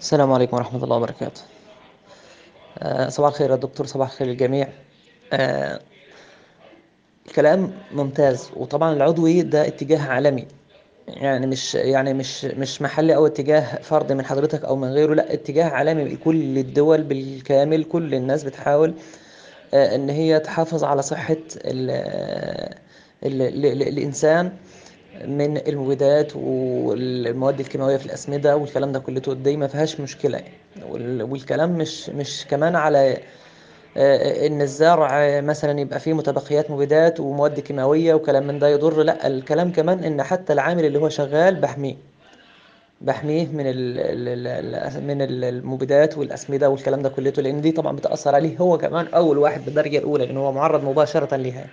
السلام عليكم ورحمة الله وبركاته آه، صباح الخير يا دكتور صباح الخير للجميع آه، الكلام ممتاز وطبعا العضوي ده اتجاه عالمي يعني مش يعني مش مش محلي او اتجاه فردي من حضرتك او من غيره لا اتجاه عالمي كل الدول بالكامل كل الناس بتحاول آه، ان هي تحافظ على صحة ال ال ال الانسان من المبيدات والمواد الكيماويه في الاسمده والكلام ده كله دي ما فيهاش مشكله يعني وال- والكلام مش مش كمان على آه، ان الزرع مثلا يبقى فيه متبقيات مبيدات ومواد كيماويه وكلام من ده يضر لا الكلام كمان ان حتى العامل اللي هو شغال بحميه بحميه من ال ال ال من ال- المبيدات والاسمده والكلام ده كله لان دي طبعا بتاثر عليه هو كمان اول واحد بالدرجه الاولى لان هو معرض مباشره ليها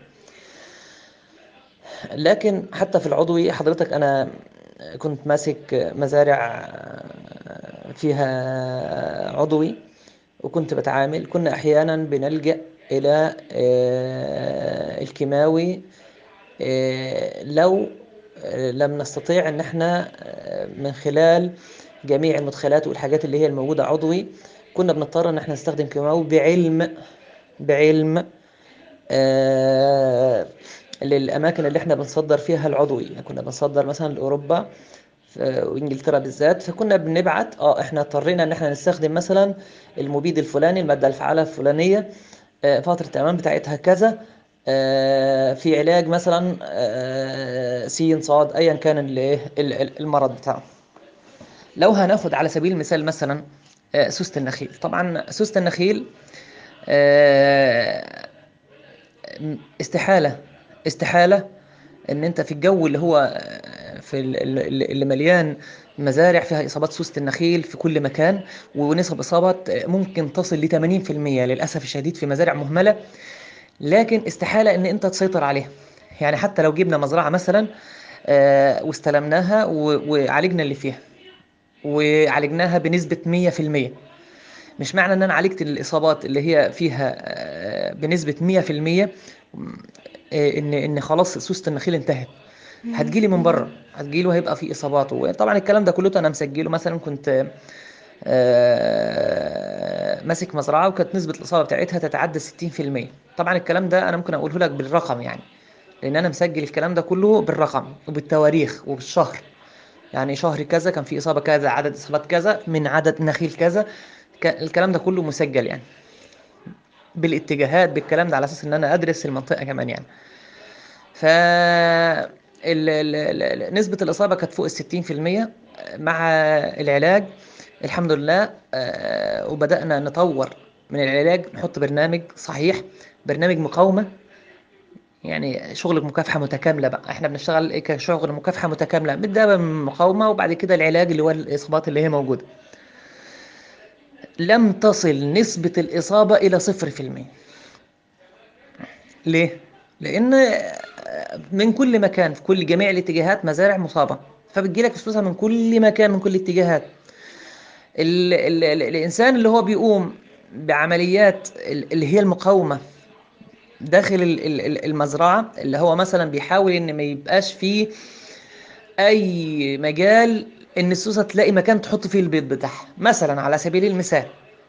لكن حتى في العضوي حضرتك انا كنت ماسك مزارع فيها عضوي وكنت بتعامل كنا احيانا بنلجأ الى آه، الكيماوي آه، لو آه، لم نستطيع ان احنا آه، من خلال جميع المدخلات والحاجات اللي هي الموجودة عضوي كنا بنضطر ان احنا نستخدم كيماوي بعلم بعلم آه، للأماكن اللي احنا بنصدر فيها العضوي يعني كنا بنصدر مثلا لأوروبا ف- وإنجلترا بالذات فكنا بنبعت اه احنا اضطرينا ان احنا نستخدم مثلا المبيد الفلاني المادة الفعالة الفلانية آه، فترة الأمان بتاعتها كذا آه، في علاج مثلا آه، سين صاد أيا كان ال- ال- ال- المرض بتاعه لو هناخد على سبيل المثال مثلا آه، سوسة النخيل طبعا سوسة النخيل آه، استحالة استحالة ان انت في الجو اللي هو في ال- ال- اللي مليان مزارع فيها اصابات سوسة النخيل في كل مكان ونسب اصابات ممكن تصل ل 80% للاسف الشديد في مزارع مهملة لكن استحالة ان انت تسيطر عليها يعني حتى لو جبنا مزرعة مثلا آه، واستلمناها و- وعالجنا اللي فيها وعالجناها بنسبة 100% مش معنى ان انا عالجت الاصابات اللي هي فيها آه، بنسبة 100% آه، ان ان خلاص سوسة النخيل انتهت هتجيلي من بره هتجيله وهيبقى فيه اصابات وطبعا الكلام ده كله انا مسجله مثلا كنت آه، ماسك مزرعه وكانت نسبه الاصابه بتاعتها تتعدى 60% طبعا الكلام ده انا ممكن اقوله لك بالرقم يعني لان انا مسجل الكلام ده كله بالرقم وبالتواريخ وبالشهر يعني شهر كذا كان في اصابه كذا عدد اصابات كذا من عدد نخيل كذا ك- الكلام ده كله مسجل يعني بالاتجاهات بالكلام ده على اساس ان انا ادرس المنطقه كمان يعني ف ال- ال- ال- نسبة الإصابة كانت فوق الستين في المية مع العلاج الحمد لله آه، وبدأنا نطور من العلاج نحط برنامج صحيح برنامج مقاومة يعني شغل مكافحة متكاملة بقى احنا بنشتغل كشغل مكافحة متكاملة بنبدأ من مقاومة وبعد كده العلاج اللي هو الإصابات اللي هي موجودة لم تصل نسبة الإصابة إلى صفر في المية ليه؟ لأن من كل مكان في كل جميع الاتجاهات مزارع مصابة فبتجيلك فلوسها من كل مكان من كل الاتجاهات ال ال ال الإنسان اللي هو بيقوم بعمليات ال- اللي هي المقاومة داخل ال- ال- ال- المزرعة اللي هو مثلا بيحاول إن ما يبقاش فيه أي مجال إن السوسة تلاقي مكان تحط فيه البيض بتاعها مثلا على سبيل المثال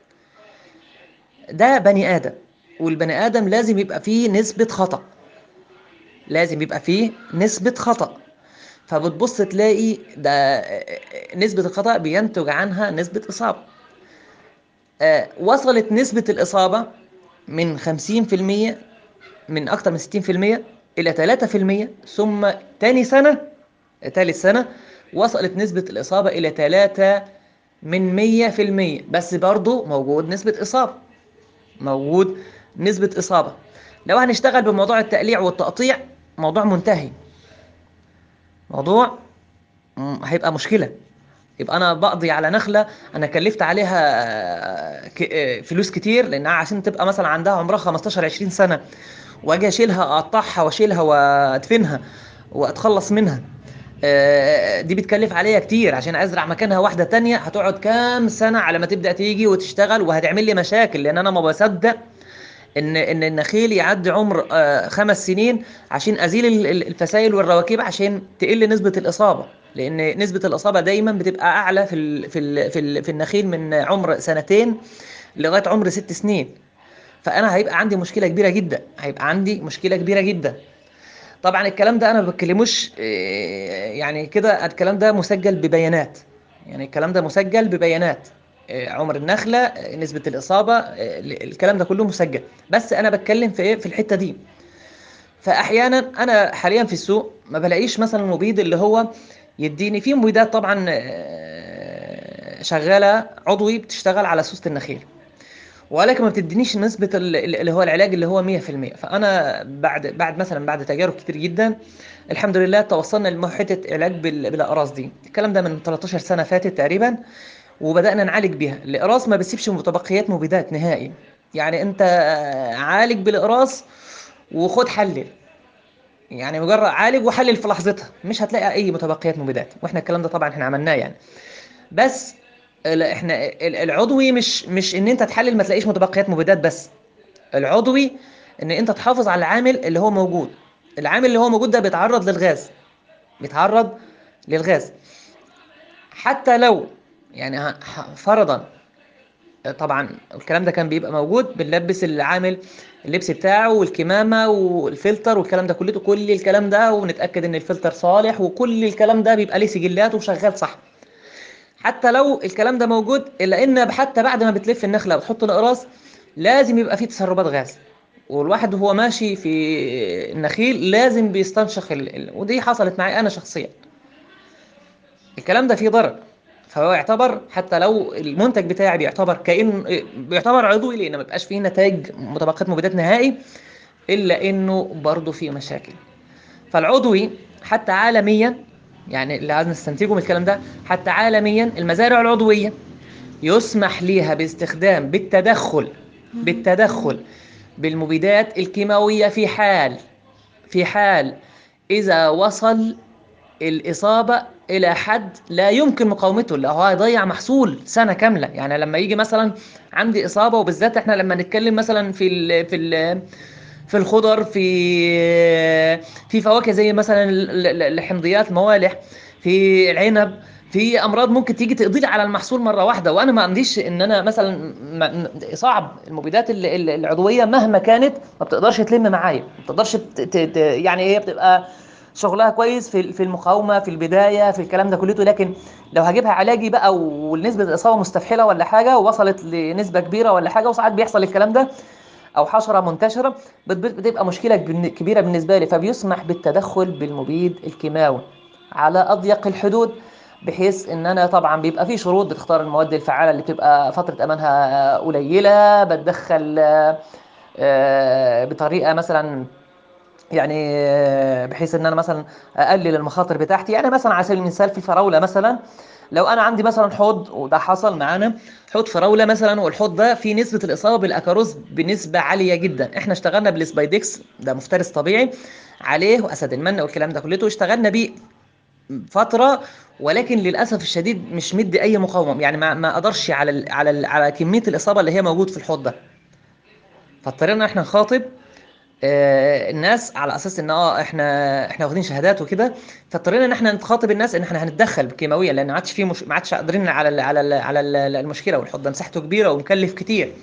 ده بني آدم والبني آدم لازم يبقى فيه نسبة خطأ لازم يبقى فيه نسبة خطأ فبتبص تلاقي ده نسبة الخطأ بينتج عنها نسبة إصابة آه، وصلت نسبة الإصابة من 50% من أكتر من 60% إلى 3% ثم تاني سنة تالت سنة وصلت نسبة الإصابة إلى 3 من 100% بس برضو موجود نسبة إصابة موجود نسبة إصابة لو هنشتغل بموضوع التقليع والتقطيع موضوع منتهي موضوع مم، هيبقى مشكلة يبقى انا بقضي على نخله انا كلفت عليها آه، ك- آه، فلوس كتير لانها عشان تبقى مثلا عندها عمرها 15 20 سنه واجي اشيلها اقطعها واشيلها وادفنها واتخلص منها آه، دي بتكلف عليا كتير عشان ازرع مكانها واحده تانية هتقعد كام سنه على ما تبدا تيجي وتشتغل وهتعمل لي مشاكل لان انا ما بصدق ان ان النخيل يعدي عمر آه، خمس سنين عشان ازيل ال- ال- الفسائل والرواكيب عشان تقل نسبه الاصابه لان نسبه الاصابه دايما بتبقى اعلى في ال في ال في, ال في النخيل من عمر سنتين لغايه عمر ست سنين فانا هيبقى عندي مشكله كبيره جدا هيبقى عندي مشكله كبيره جدا طبعا الكلام ده انا ما بتكلموش إيه، يعني كده الكلام ده مسجل ببيانات يعني الكلام ده مسجل ببيانات إيه، عمر النخله إيه، نسبه الاصابه إيه، الكلام ده كله مسجل بس انا بتكلم في ايه في الحته دي فاحيانا انا حاليا في السوق ما بلاقيش مثلا مبيد اللي هو يديني في مبيدات طبعا آه، شغاله عضوي بتشتغل على سوسه النخيل ولكن ما بتدينيش نسبة ال- ال- اللي هو العلاج اللي هو 100% فأنا بعد بعد مثلا بعد تجارب كتير جدا الحمد لله توصلنا لمحطة علاج بال- بالأقراص دي الكلام ده من 13 سنة فاتت تقريبا وبدأنا نعالج بيها الإقراص ما بتسيبش متبقيات مبيدات نهائي يعني أنت آه، عالج بالإقراص وخد حلل يعني مجرد عالج وحلل في لحظتها مش هتلاقي أي متبقيات مبيدات وإحنا الكلام ده طبعا إحنا عملناه يعني بس ال- احنا ال- العضوي مش مش ان انت تحلل ما تلاقيش متبقيات مبيدات بس العضوي ان انت تحافظ على العامل اللي هو موجود العامل اللي هو موجود ده بيتعرض للغاز بيتعرض للغاز حتى لو يعني ه- ه- فرضا طبعا الكلام ده كان بيبقى موجود بنلبس العامل اللبس بتاعه والكمامة والفلتر والكلام ده كله كل الكلام ده ونتأكد ان الفلتر صالح وكل الكلام ده بيبقى ليه سجلات وشغال صح حتى لو الكلام ده موجود الا ان حتى بعد ما بتلف النخله وتحط الاقراص لازم يبقى فيه تسربات غاز والواحد وهو ماشي في النخيل لازم بيستنشق ال... ال- ودي حصلت معي انا شخصيا الكلام ده فيه ضرر فهو يعتبر حتى لو المنتج بتاعي بيعتبر كأن بيعتبر عضوي لان ما بيبقاش فيه نتائج متبقيات مبيدات نهائي الا انه برضه فيه مشاكل فالعضوي حتى عالميا يعني اللي عايز نستنتجه من الكلام ده حتى عالميا المزارع العضويه يسمح ليها باستخدام بالتدخل بالتدخل بالمبيدات الكيماويه في حال في حال اذا وصل الاصابه الى حد لا يمكن مقاومته اللي هو هيضيع محصول سنه كامله يعني لما يجي مثلا عندي اصابه وبالذات احنا لما نتكلم مثلا في ال في ال في الخضر في في فواكه زي مثلا ال- ال- الحمضيات الموالح في العنب في امراض ممكن تيجي تقضي لي على المحصول مره واحده وانا ما عنديش ان انا مثلا ما- صعب المبيدات ال- ال- العضويه مهما كانت ما بتقدرش تلم معايا ما بتقدرش ت- ت- ت- يعني هي بتبقى شغلها كويس في في المقاومه في البدايه في الكلام ده كله لكن لو هجيبها علاجي بقى ونسبه الاصابه مستفحله ولا حاجه ووصلت لنسبه كبيره ولا حاجه وساعات بيحصل الكلام ده او حشره منتشره بت- بت- بتبقى مشكله بالن- كبيره بالنسبه لي فبيسمح بالتدخل بالمبيد الكيماوي على اضيق الحدود بحيث ان انا طبعا بيبقى في شروط بتختار المواد الفعاله اللي بتبقى فتره امانها قليله بتدخل آه، آه، بطريقه مثلا يعني آه، بحيث ان انا مثلا اقلل المخاطر بتاعتي يعني مثلا على سبيل المثال في الفراوله مثلا لو انا عندي مثلا حوض وده حصل معانا حوض فراوله مثلا والحوض ده فيه نسبه الاصابه بالاكاروز بنسبه عاليه جدا احنا اشتغلنا بالسبايدكس ده مفترس طبيعي عليه واسد المن والكلام ده كلته اشتغلنا بيه فتره ولكن للاسف الشديد مش مدي اي مقاومه يعني ما ما قدرش على ال على ال على كميه الاصابه اللي هي موجود في الحوض ده فاضطرينا احنا نخاطب آه، الناس على اساس ان اه احنا احنا واخدين شهادات وكده فاضطرينا ان احنا نخاطب الناس ان احنا هنتدخل كيماويا لان ما عادش في مش... ما عادش قادرين على ال... على ال... على ال- المشكله والحوض ده مساحته كبيره ومكلف كتير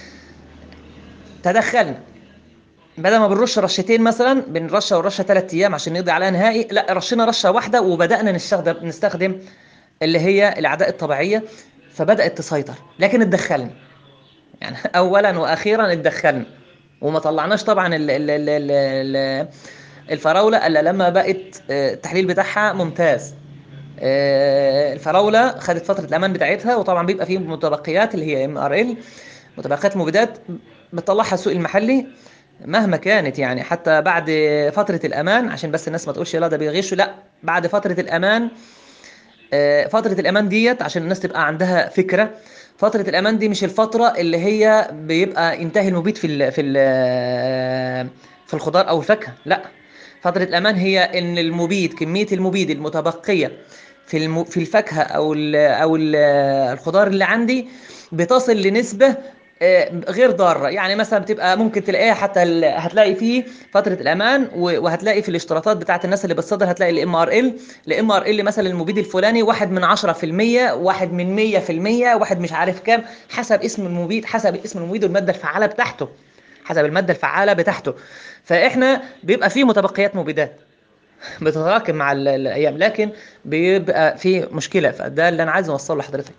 تدخلنا بدل ما بنرش رشتين مثلا بنرشه ورشه ثلاث ايام عشان نقضي عليها نهائي لا رشينا رشه واحده وبدانا نستخدم نستخدم اللي هي الاعداء الطبيعيه فبدات تسيطر لكن اتدخلنا يعني اولا واخيرا اتدخلنا وما طلعناش طبعا ال ال ال ال ال الفراوله الا لما بقت آه، التحليل بتاعها ممتاز آه، الفراوله خدت فتره الامان بتاعتها وطبعا بيبقى فيه متبقيات اللي هي ام ار ال متبقيات المبيدات بتطلعها السوق المحلي مهما كانت يعني حتى بعد فتره الامان عشان بس الناس ما تقولش لا ده بيغشوا لا بعد فتره الامان آه، فترة الأمان ديت عشان الناس تبقى عندها فكرة فترة الأمان دي مش الفترة اللي هي بيبقى ينتهي المبيد في ال في ال في الخضار أو الفاكهة لا فترة الأمان هي إن المبيد كمية المبيد المتبقية في الم في الفاكهة أو ال أو ال الخضار اللي عندي بتصل لنسبة آه، غير ضاره يعني مثلا بتبقى ممكن تلاقيها حتى ال- هتلاقي فيه فتره الامان و- وهتلاقي في الاشتراطات بتاعت الناس اللي بتصدر هتلاقي الام ار ال الام ار ال مثلا المبيد الفلاني واحد من 10% واحد من 100% واحد مش عارف كام حسب اسم المبيد حسب اسم المبيد والماده الفعاله بتاعته حسب الماده الفعاله بتاعته فاحنا بيبقى فيه متبقيات مبيدات بتتراكم مع ال- الايام لكن بيبقى في مشكله فده اللي انا عايز اوصله لحضرتك